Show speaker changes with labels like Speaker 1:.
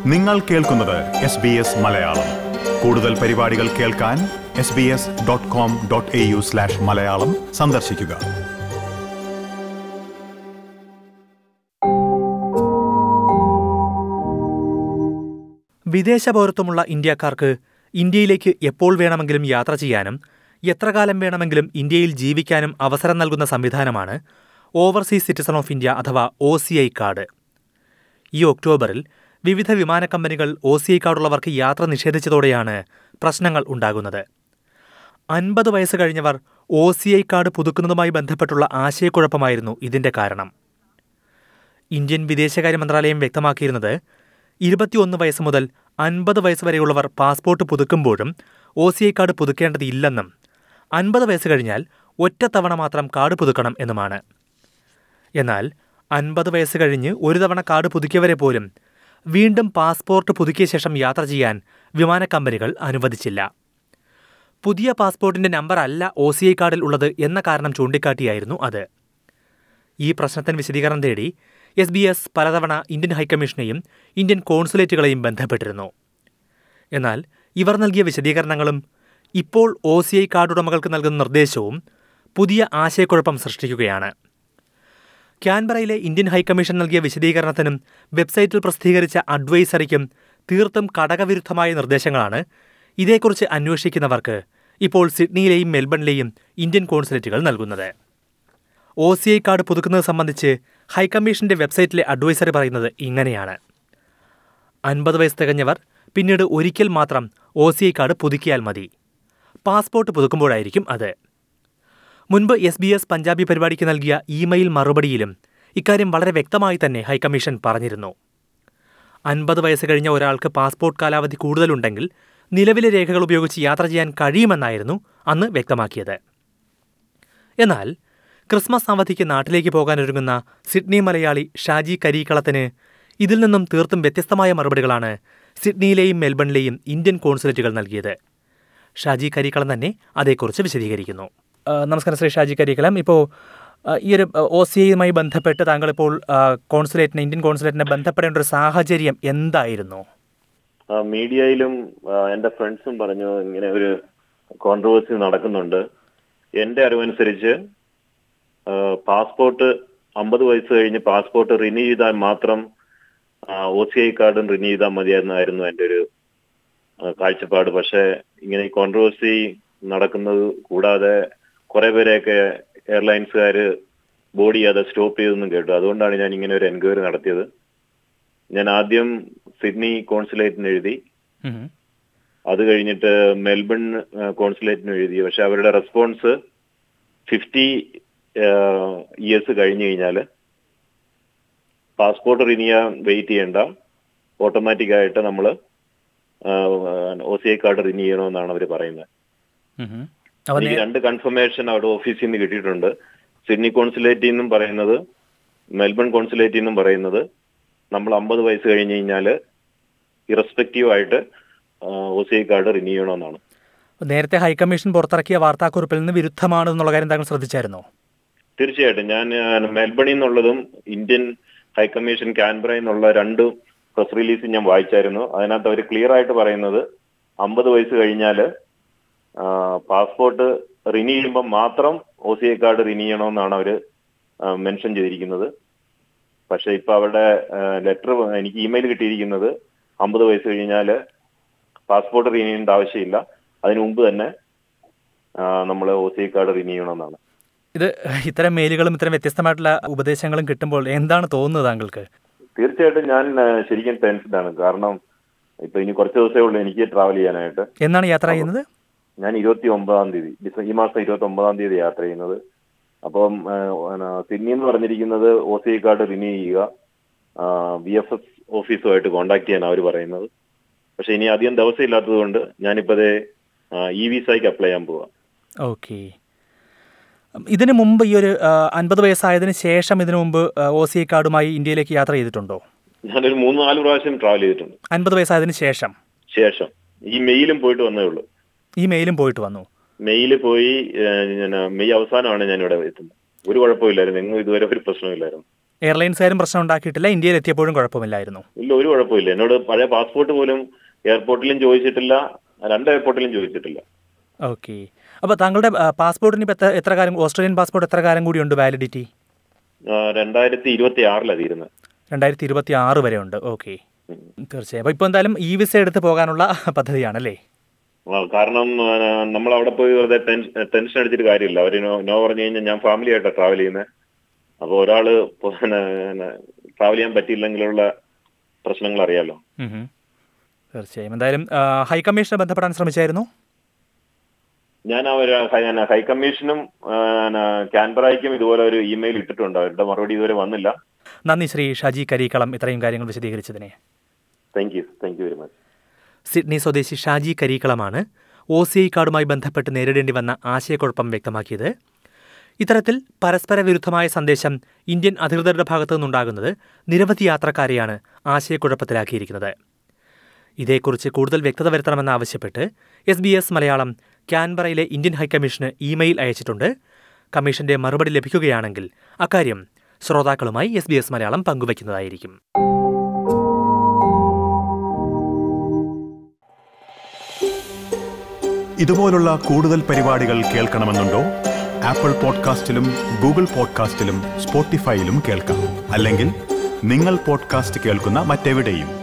Speaker 1: നിങ്ങൾ കേൾക്കുന്നത് S B S Malayalam കൂടുതൽ പരിപാടികൾ കേൾക്കാൻ S B S dot com dot A U slash Malayalam സന്ദർശിക്കുക
Speaker 2: വിദേശ പൗരത്വമുള്ള ഇന്ത്യക്കാർക്ക് ഇന്ത്യയിലേക്ക് എപ്പോൾ വേണമെങ്കിലും യാത്ര ചെയ്യാനും എത്ര കാലം വേണമെങ്കിലും ഇന്ത്യയിൽ ജീവിക്കാനും അവസരം നൽകുന്ന സംവിധാനമാണ് ഓവർസീസ് സിറ്റിസൺ ഓഫ് ഇന്ത്യ അഥവാ ഒ സി ഐ കാർഡ് ഈ ഒക്ടോബറിൽ വിവിധ വിമാന കമ്പനികൾ ഒ സി ഐ കാർഡുള്ളവർക്ക് യാത്ര നിഷേധിച്ചതോടെയാണ് പ്രശ്നങ്ങൾ ഉണ്ടാകുന്നത് അൻപത് വയസ്സ് കഴിഞ്ഞവർ ഒ സി ഐ കാർഡ് പുതുക്കുന്നതുമായി ബന്ധപ്പെട്ടുള്ള ആശയക്കുഴപ്പമായിരുന്നു ഇതിന്റെ കാരണം ഇന്ത്യൻ വിദേശകാര്യ മന്ത്രാലയം വ്യക്തമാക്കിയിരുന്നത് ഇരുപത്തിയൊന്ന് വയസ്സ് മുതൽ അൻപത് വയസ്സ് വരെയുള്ളവർ പാസ്പോർട്ട് പുതുക്കുമ്പോഴും ഒ സി ഐ കാർഡ് പുതുക്കേണ്ടതില്ലെന്നും അൻപത് വയസ്സ് കഴിഞ്ഞാൽ ഒറ്റത്തവണ മാത്രം കാർഡ് പുതുക്കണം എന്നുമാണ് എന്നാൽ അൻപത് വയസ്സ് കഴിഞ്ഞ് ഒരു തവണ കാർഡ് പുതുക്കിയവരെ പോലും വീണ്ടും പാസ്പോർട്ട് പുതുക്കിയ ശേഷം യാത്ര ചെയ്യാൻ വിമാന കമ്പനികൾ അനുവദിച്ചില്ല പുതിയ പാസ്പോർട്ടിന്റെ നമ്പർ അല്ല ഒ സി ഐ കാർഡിൽ ഉള്ളത് എന്ന കാരണം ചൂണ്ടിക്കാട്ടിയായിരുന്നു അത് ഈ പ്രശ്നത്തിന് വിശദീകരണം തേടി എസ് ബി എസ് പലതവണ ഇന്ത്യൻ ഹൈക്കമ്മീഷനെയും ഇന്ത്യൻ കോൺസുലേറ്റുകളെയും ബന്ധപ്പെട്ടിരുന്നു എന്നാൽ ഇവർ നൽകിയ വിശദീകരണങ്ങളും ഇപ്പോൾ ഒ സി ഐ കാർഡ് ഉടമകൾക്ക് നൽകുന്ന നിർദ്ദേശവും പുതിയ ആശയക്കുഴപ്പം സൃഷ്ടിക്കുകയാണ് ക്യാൻബറയിലെ ഇന്ത്യൻ ഹൈക്കമ്മീഷൻ നൽകിയ വിശദീകരണത്തിനും വെബ്സൈറ്റിൽ പ്രസിദ്ധീകരിച്ച അഡ്വൈസറിക്കും തീർത്തും കടകവിരുദ്ധമായ നിർദ്ദേശങ്ങളാണ് ഇതേക്കുറിച്ച് അന്വേഷിക്കുന്നവർക്ക് ഇപ്പോൾ സിഡ്നിയിലെയും മെൽബണിലെയും ഇന്ത്യൻ കോൺസുലേറ്റുകൾ നൽകുന്നത് ഒ സി ഐ കാർഡ് പുതുക്കുന്നത് സംബന്ധിച്ച് ഹൈക്കമ്മീഷന്റെ വെബ്സൈറ്റിലെ അഡ്വൈസറി പറയുന്നത് ഇങ്ങനെയാണ് അൻപത് വയസ്സ് തികഞ്ഞവർ പിന്നീട് ഒരിക്കൽ മാത്രം ഒ സി ഐ കാർഡ് പുതുക്കിയാൽ മതി പാസ്പോർട്ട് പുതുക്കുമ്പോഴായിരിക്കും അത് മുൻപ് എസ് ബി എസ് പഞ്ചാബി പരിപാടിക്ക് നൽകിയ ഇമെയിൽ മറുപടിയിലും ഇക്കാര്യം വളരെ വ്യക്തമായി തന്നെ ഹൈക്കമ്മീഷൻ പറഞ്ഞിരുന്നു അൻപത് വയസ്സ് കഴിഞ്ഞ ഒരാൾക്ക് പാസ്പോർട്ട് കാലാവധി കൂടുതലുണ്ടെങ്കിൽ നിലവിലെ രേഖകൾ ഉപയോഗിച്ച് യാത്ര ചെയ്യാൻ കഴിയുമെന്നായിരുന്നു അന്ന് വ്യക്തമാക്കിയത് എന്നാൽ ക്രിസ്മസ് അവധിക്ക് നാട്ടിലേക്ക് പോകാനൊരുങ്ങുന്ന സിഡ്നി മലയാളി ഷാജി കരീക്കളത്തിന് ഇതിൽ നിന്നും തീർത്തും വ്യത്യസ്തമായ മറുപടികളാണ് സിഡ്നിയിലെയും മെൽബണിലെയും ഇന്ത്യൻ കോൺസുലേറ്റുകൾ നൽകിയത് ഷാജി കരീക്കളം തന്നെ അതേക്കുറിച്ച് വിശദീകരിക്കുന്നു ആ, നമസ്കാരം ശ്രീ ഷാജി കരീക്കളം ഇപ്പോൾ ആ, ഈ ഒരു ഒ സി ഐയുമായി ബന്ധപ്പെട്ട് താങ്കൾ ഇപ്പോൾ ആ, കോൺസുലേറ്റിനെ ഇന്ത്യൻ കോൺസുലേറ്റിനെ ബന്ധപ്പെടേണ്ട ഒരു സാഹചര്യം എന്തായിരുന്നു
Speaker 3: ആ, മീഡിയയിലും ആ, എന്റെ ഫ്രണ്ട്സും പറഞ്ഞു ഇങ്ങനെ ഒരു കോൺട്രവേഴ്സി നടക്കുന്നുണ്ട് എന്റെ അറിവനുസരിച്ച് ആ, പാസ്പോർട്ട് അമ്പത് വയസ്സ് കഴിഞ്ഞ് പാസ്പോർട്ട് റിന്യൂ ചെയ്താൽ മാത്രം ഒ സി ഐ കാർഡും റിന്യൂ ചെയ്താൽ മതിയെന്നായിരുന്നു എന്റെ ഒരു ആ, കാഴ്ചപ്പാട് പക്ഷെ ഇങ്ങനെ ഈ കോൺട്രവേഴ്സി നടക്കുന്നത് കൂടാതെ കുറെ പേരെയൊക്കെ എയർലൈൻസുകാര് ബോഡി അത് സ്റ്റോപ്പ് ചെയ്തെന്നും കേട്ടു അതുകൊണ്ടാണ് ഞാൻ ഇങ്ങനെ ഒരു എൻക്വയറി നടത്തിയത് ഞാൻ ആദ്യം സിഡ്നി കോൺസുലേറ്റിന് എഴുതി
Speaker 2: ഉം.
Speaker 3: അത് കഴിഞ്ഞിട്ട് മെൽബൺ കോൺസുലേറ്റിന് എഴുതി പക്ഷെ അവരുടെ റെസ്പോൺസ് ഫിഫ്റ്റി ഇയേഴ്സ് കഴിഞ്ഞു കഴിഞ്ഞാൽ പാസ്പോർട്ട് റിനിയാൻ വെയിറ്റ് ചെയ്യണ്ട ഓട്ടോമാറ്റിക് ആയിട്ട് നമ്മൾ O C I card renew ചെയ്യണമെന്നാണ് അവർ പറയുന്നത്
Speaker 2: ഉം. അപ്പോൾ
Speaker 3: എനിക്ക്
Speaker 2: നേ-
Speaker 3: രണ്ട് കൺഫർമേഷൻ അവിടെ ഓഫീസിൽ നിന്ന് കിട്ടിയിട്ടുണ്ട് സിഡ്നി കോൺസുലേറ്റിൽ നിന്നും പറയുന്നത് മെൽബൺ കോൺസുലേറ്റിൽ നിന്നും പറയുന്നത് നമ്മൾ അമ്പത് വയസ്സ് കഴിഞ്ഞ് കഴിഞ്ഞാൽ ഇറസ്പെക്റ്റീവ് ആയിട്ട് O C I card renew ചെയ്യണമെന്നാണ്
Speaker 2: നേരത്തെ ഹൈക്കമ്മീഷൻ പുറത്തിറക്കിയ വാർത്താക്കുറിപ്പിൽ നിന്ന് വിരുദ്ധമാണ് എന്നുള്ള കാര്യം താങ്കൾ ശ്രദ്ധിച്ചായിരുന്നോ
Speaker 3: തീർച്ചയായിട്ടും ഞാൻ ആ, മെൽബണിൽ നിന്നുള്ളതും ഇന്ത്യൻ ഹൈക്കമ്മീഷൻ കാൻബറയിൽ നിന്നുള്ള രണ്ട് പ്രസ് റിലീസ് ഞാൻ വായിച്ചായിരുന്നു അതിനകത്ത് അവർ ക്ലിയർ ആയിട്ട് പറയുന്നത് അമ്പത് വയസ്സ് കഴിഞ്ഞാൽ പാസ്പോർട്ട് റിന്യൂ ചെയ്യുമ്പോൾ മാത്രം O C I card renew ചെയ്യണമെന്നാണ് അവർ മെൻഷൻ ചെയ്തിരിക്കുന്നത് പക്ഷെ ഇപ്പൊ അവരുടെ ലെറ്റർ എനിക്ക് ഇമെയിൽ കിട്ടിയിരിക്കുന്നത് അമ്പത് വയസ്സ് കഴിഞ്ഞാൽ പാസ്പോർട്ട് റിന്യൂ ചെയ്യേണ്ട ആവശ്യമില്ല അതിനു മുമ്പ് തന്നെ നമ്മൾ O C I card renew ചെയ്യണമെന്നാണ്
Speaker 2: ഇത് ഇത്തരം മെയിലുകളും ഇത്തരം വ്യത്യസ്തമായിട്ടുള്ള ഉപദേശങ്ങളും കിട്ടുമ്പോൾ എന്താണ് തോന്നുന്നത് താങ്കൾക്ക്
Speaker 3: തീർച്ചയായിട്ടും ഞാൻ ആ, ശരിക്കും ടെൻസ്ഡ് ആണ് കാരണം ഇപ്പൊ ഇനി കുറച്ച് ദിവസമേ ഉള്ളൂ എനിക്ക് ട്രാവൽ ചെയ്യാനായിട്ട്
Speaker 2: എന്നാണ് യാത്ര ചെയ്യുന്നത്
Speaker 3: ഞാൻ ഇരുപത്തി ഒമ്പതാം തീയതി ഡിസ- ഈ മാസം ഇരുപത്തി ഒമ്പതാം തീയതി യാത്ര ചെയ്യുന്നത് അപ്പം ആ, പിന്നെ സിഡ്നി എന്ന് പറഞ്ഞിരിക്കുന്നത് O C I card renew ചെയ്യുക ബി എഫ് എസ് ഓഫീസുമായിട്ട് കോണ്ടാക്ട് ചെയ്യാൻ അവർ പറയുന്നത് പക്ഷെ ഇനി അധികം ദിവസം ഇല്ലാത്തത് കൊണ്ട് ഞാനിപ്പതേ ഇ വിസയ്ക്ക് അപ്ലൈ ചെയ്യാൻ പോവാ
Speaker 2: ഓക്കെ ഇതിനു മുമ്പ് ഈ ഒരു അൻപത് വയസ്സായതിനു ശേഷം ഇതിനു മുമ്പ് ഒ സി ഐ കാർഡുമായി ഇന്ത്യയിലേക്ക് യാത്ര ചെയ്തിട്ടുണ്ടോ
Speaker 3: ഞാനൊരു മൂന്ന് നാല് പ്രാവശ്യം ട്രാവൽ ചെയ്തിട്ടുണ്ട്
Speaker 2: അൻപത് വയസ്സായതിനു ശേഷം
Speaker 3: ശേഷം ഈ മെയിലും പോയിട്ട് വന്നേ ഉള്ളൂ
Speaker 2: ഈ മെയിലും പോയിട്ട് വന്നു
Speaker 3: മെയ്യിൽ പോയി ഏഹ്, ഞാൻ മെയ് അവസാനമാണ് ഞാൻ ഇവിടെ എത്തുന്നത് ഒരു കുഴപ്പമില്ലായിരുന്നു എങ്ങും ഇതുവരെ ഒരു പ്രശ്നമില്ലായിരുന്നു
Speaker 2: എയർലൈൻസുകാരും പ്രശ്നം ഉണ്ടാക്കിയിട്ടില്ല ഇന്ത്യയിൽ എത്തിയപ്പോഴും കുഴപ്പമില്ലായിരുന്നു
Speaker 3: ഇല്ല ഒരു കുഴപ്പമില്ല എന്നോട് പഴയ പാസ്പോർട്ട് പോലും എയർപോർട്ടിലും ചോദിച്ചിട്ടില്ല രണ്ട് എയർപോർട്ടിലും ചോദിച്ചിട്ടില്ല
Speaker 2: ഓക്കെ അപ്പോൾ താങ്കളുടെ ആ, പാസ്പോർട്ടിന് ഇപ്പോൾ എത്ര എത്ര കാലം ഓസ്ട്രേലിയൻ പാസ്പോർട്ട് എത്ര കാലം കൂടിയുണ്ട് വാലിഡിറ്റി
Speaker 3: ആ, രണ്ടായിരത്തി ഇരുപത്തി ആറിലാണ് തീരുന്നത്
Speaker 2: രണ്ടായിരത്തി ഇരുപത്തി ആറ് വരെ ഉണ്ട് ഓക്കെ തീർച്ചയായും അപ്പോൾ ഇപ്പോൾ എന്തായാലും ഇ വിസ എടുത്ത് പോകാനുള്ള പദ്ധതിയാണല്ലേ
Speaker 3: ആ, കാരണം നമ്മൾ അവിടെ പോയി വെറുതെ ടെൻഷൻ ടെൻഷൻ അടിച്ചിട്ട് കാര്യമില്ല അവര് നോ നോ പറഞ്ഞു കഴിഞ്ഞാൽ ഞാൻ ഫാമിലി ആയിട്ടാണ് ട്രാവൽ ചെയ്യുന്നത് അപ്പോൾ ഒരാള് ട്രാവൽ ചെയ്യാൻ പറ്റിയില്ലെങ്കിലുള്ള പ്രശ്നങ്ങൾ അറിയാലോ
Speaker 2: ഉം ഹും. തീർച്ചയായും എന്തായാലും ആ, ഹൈക്കമ്മീഷനെ ബന്ധപ്പെടാൻ ശ്രമിച്ചായിരുന്നു
Speaker 3: ഞാൻ അവർ ഹൈക്കമ്മീഷനും ക്യാൻബറയ്ക്കും ഇതുപോലെ ഒരു ഇമെയിൽ ഇട്ടിട്ടുണ്ട് അവരുടെ മറുപടി ഇതുവരെ വന്നില്ല
Speaker 2: നന്ദി ശ്രീ ഷാജി കരീക്കളം ഇത്രയും കാര്യങ്ങൾ വിശദീകരിച്ചതിനെ
Speaker 3: thank you thank you very much
Speaker 2: Sydney സ്വദേശി ഷാജി കരീക്കളമാണ് ഒ സി ഐ കാർഡുമായി ബന്ധപ്പെട്ട് നേരിടേണ്ടി വന്ന ആശയക്കുഴപ്പം വ്യക്തമാക്കിയത് ഇത്തരത്തിൽ പരസ്പര വിരുദ്ധമായ സന്ദേശം ഇന്ത്യൻ അധികൃതരുടെ ഭാഗത്തു നിന്നുണ്ടാകുന്നത് നിരവധി യാത്രക്കാരെയാണ് ആശയക്കുഴപ്പത്തിലാക്കിയിരിക്കുന്നത് ഇതേക്കുറിച്ച് കൂടുതൽ വ്യക്തത വരുത്തണമെന്നാവശ്യപ്പെട്ട് എസ് ബി എസ് മലയാളം ക്യാൻബറയിലെ ഇന്ത്യൻ ഹൈക്കമ്മീഷന് ഇമെയിൽ അയച്ചിട്ടുണ്ട് കമ്മീഷന്റെ മറുപടി ലഭിക്കുകയാണെങ്കിൽ അക്കാര്യം ശ്രോതാക്കളുമായി എസ് ബി എസ് മലയാളം പങ്കുവയ്ക്കുന്നതായിരിക്കും
Speaker 1: ഇതുപോലുള്ള കൂടുതൽ പരിപാടികൾ കേൾക്കണമെന്നുണ്ടോ ആപ്പിൾ പോഡ്കാസ്റ്റിലും ഗൂഗിൾ പോഡ്കാസ്റ്റിലും സ്പോട്ടിഫൈയിലും കേൾക്കാം അല്ലെങ്കിൽ നിങ്ങൾ പോഡ്കാസ്റ്റ് കേൾക്കുന്ന മറ്റെവിടെയും